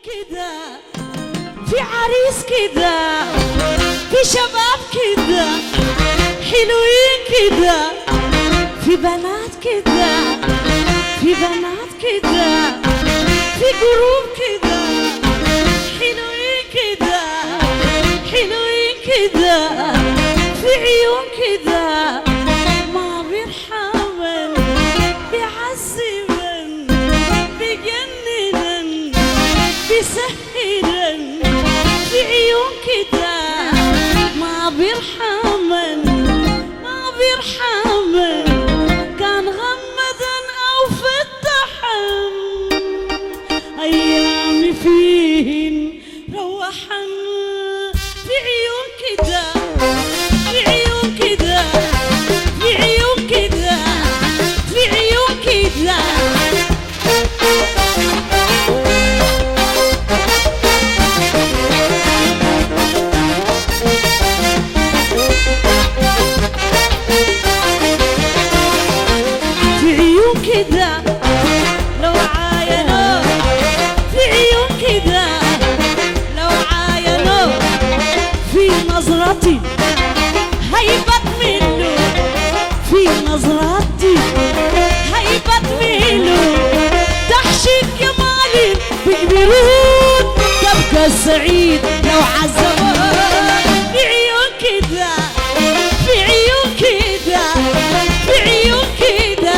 كده في عريس كده في شباب كده حلوين كده في بنات كده في بنات كده في جروب كده حلوين كده حلوين كده في عيون كده ما بيرحمن بيعذبن بيجنن بيسهرن في عيون كده ما بيرحمن ما بيرحمن كان غمدا او فتحن ايامي فيهن روحن في عيون كده في عيون كده في عيون كده في عيون كده في عيون كده لو عاينوا في عيون كده لو عاينوا في نظرتي هيبت منه في نظرتي هيبت منه تحشي جمالي بيكبرون تبقى السعيد لو عزمون في عيون كده في عيون كده في عيون كده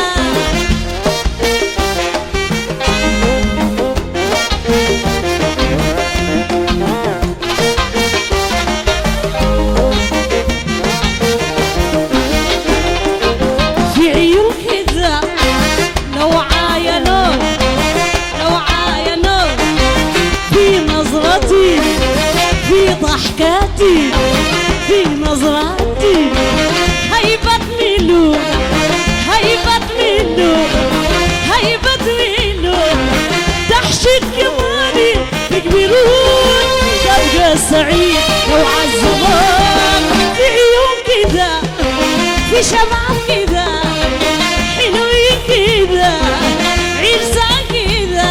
في عيون كده لو عاينوا لو عاينوا في نظرتي في ضحكاتي في نظراتي هيبت ميلو هيبت ميلو هيبت ميلو تحشد كماني تكبرون تبقى سعيد لو عالزمان في عيون كده في شباب كده حلوين كده عرسة كده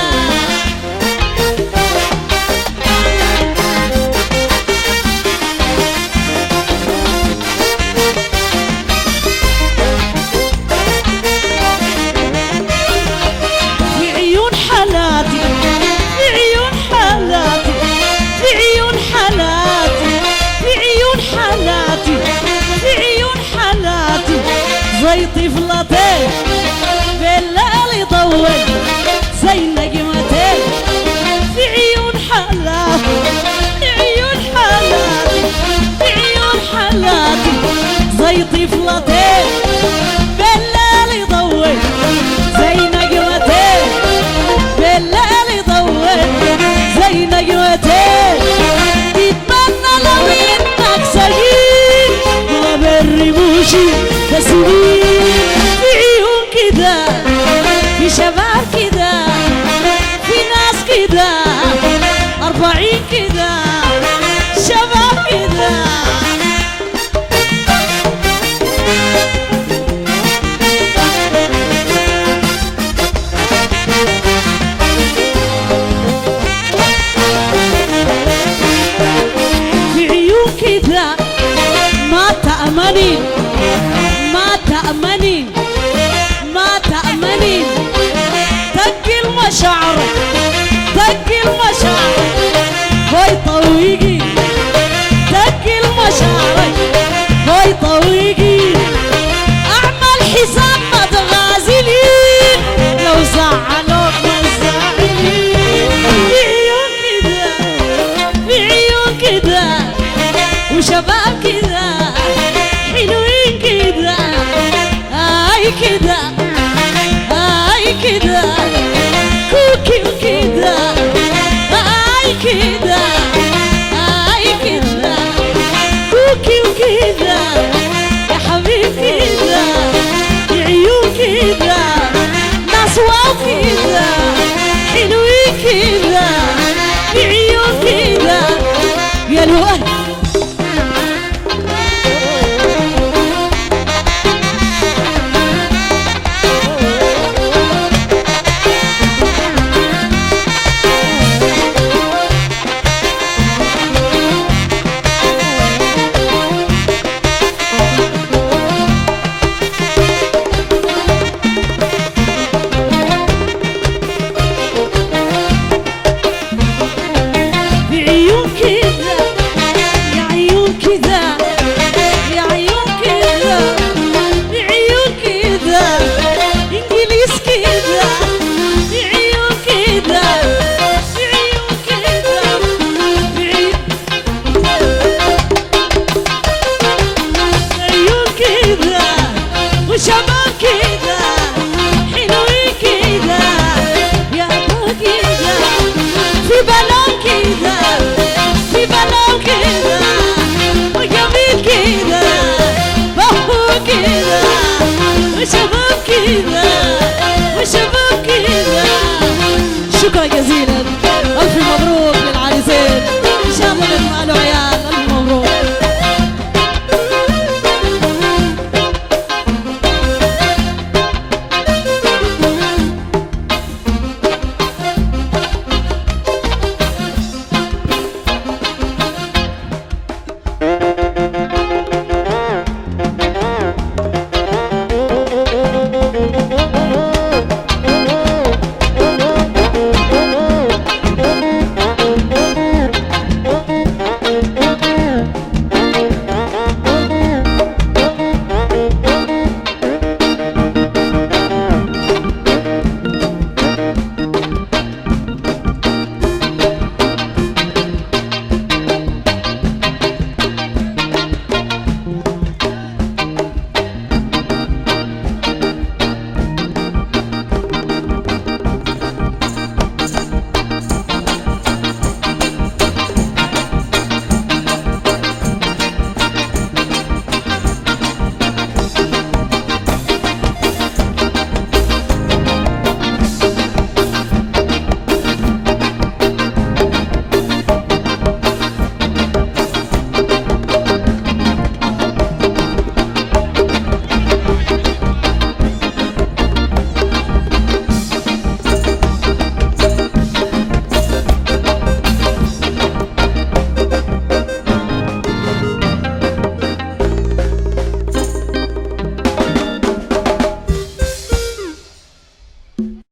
في عيون حالاتي في عيون حالاتي في عيون حالاتي في عيون حالاتي في عيون حالاتي زي طفلتين بالليل يضوي زي نجمتين في عيون حالاتي في عيون حالاتي في عيون حالاتي زي طفلتين بالليل يضوي زي نجمتين بالليل يضوي زي نجمتين